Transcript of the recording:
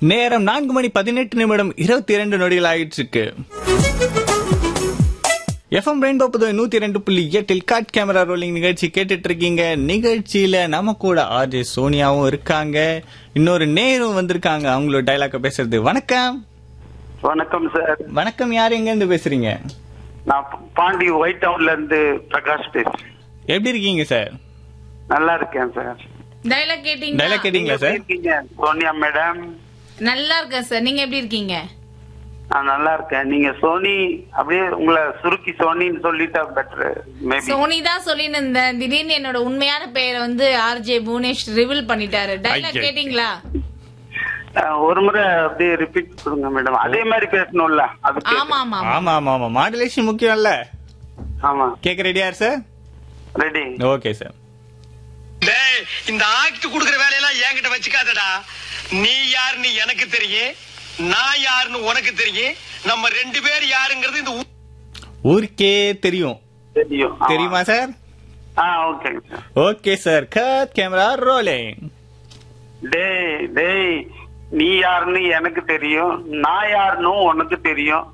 நேரம் நான்கு மணி பதினெட்டு நிமிடம் இருபத்தி இரண்டு நொடிகள் ஆயிட்டு இருக்கு எஃப்எம் ரெயின்போ புதுவை நூத்தி ரெண்டு புள்ளி எட்டில் காட் கேமரா ரோலிங் நிகழ்ச்சி கேட்டுட்டு இருக்கீங்க நிகழ்ச்சியில நம்ம கூட ஆர்ஜே சோனியாவும் இருக்காங்க இன்னொரு நேரும் வந்திருக்காங்க அவங்களோட டைலாக்க பேசுறது வணக்கம் வணக்கம் சார் வணக்கம் யார் எங்க இருந்து பேசுறீங்க நான் பாண்டி ஒயிட் டவுன்ல இருந்து பிரகாஷ் பேசுறேன் எப்படி இருக்கீங்க சார் நல்லா இருக்கேன் சார் டைலாக் கேட்டீங்களா டைலாக் கேட்டீங்களா எப்படி சார் இருக்கீங்க சோனியா மேடம் நல்லா இருக்கேன் சார் நீங்க எப்படி இருக்கீங்க நான் நல்லா இருக்கேன் நீங்க சோனி அப்படியே உங்களை சுருக்கி சோனின்னு சொல்லிட்டா பெட்டர் மேபி சோனி தான் சொல்லின்னு இருந்தேன் திடீர்னு என்னோட உண்மையான பெயரை வந்து ஆர்ஜே புவனேஷ் ரிவீல் பண்ணிட்டாரு டைலாக் ஐயே. கேட்டீங்களா ஒரு முறை அப்படியே ரிப்பீட் கொடுங்க மேடம் அதே மாதிரி பேசணும்ல அதுக்கு ஆமா ஆமா ஆமா. ஆமா ஆமா ஆமா மாடுலேஷன் முக்கியம்ல ஆமா கேட்க ரெடியா சார் ரெடி ஓகே சார் டேய் இந்த ஆக்ட் குடுக்குற வேலையெல்லாம் என்கிட்ட வச்சுக்காதடா நீ யாருன்னு எனக்கு தெரியும் நான் யாருன்னு உனக்கு தெரியும் நம்ம ரெண்டு பேர் யாருங்கிறது இந்த ஊ- ஊருக்கே தெரியும் தெரியும் ஆமா. தெரியுமா சார் ஆ ஓகேங்க sir okay sir cut camera rolling டேய் டேய் நீ யாருன்னு எனக்கு தெரியும் நான் யாருன்னு உனக்கு தெரியும்